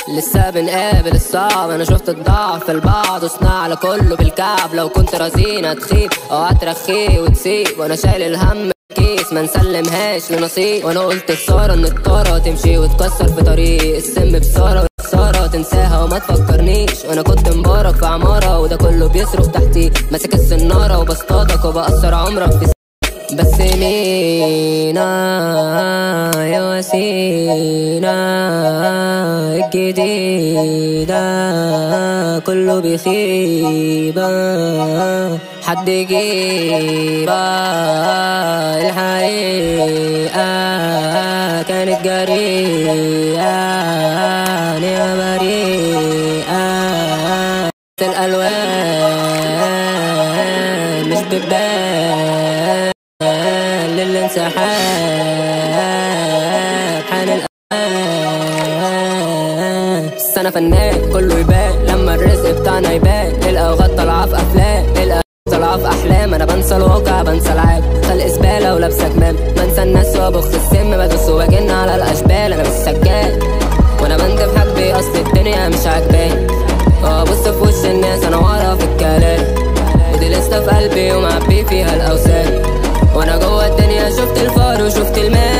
لسه بنقابل الصعب انا شفت الضعف في البعض وصنع على كله بالكعب لو كنت رزينة تخيب او هترخيه وتسيب وانا شايل الهم كيس ما نسلمهاش لنصيب وانا قلت خسارة ان الطارة تمشي وتكسر في طريق السم بسارة خسارة تنساها وما تفكرنيش وانا كنت مبارك في عمارة وده كله بيصرخ تحتي ماسك السنارة وبصطادك وبأثر عمرك في بس مينا يا وسينا الجديدة كله بخيبة حد يجيبها الحقيقة كانت جريئة يا بريئة الألوان مش بتبان للانسحاب حان الأمان بس أنا فنان كله يبان لما الرزق بتاعنا يبان الأوقات طالعة في أفلام الأوقات طالعة في أحلام أنا بنسى الواقع بنسى العاب خلق زبالة ولابسة كمام بنسى الناس وأبخ السم بدوس وبجن على الأشبال أنا مش سجاد وأنا بندب حاجبي أصل الدنيا مش عاجباني وأبص في وش الناس أنا ورا في الكلام ودي لسه في قلبي ومعبي فيها الأوسان وانا جوه الدنيا شفت الفار وشفت الماء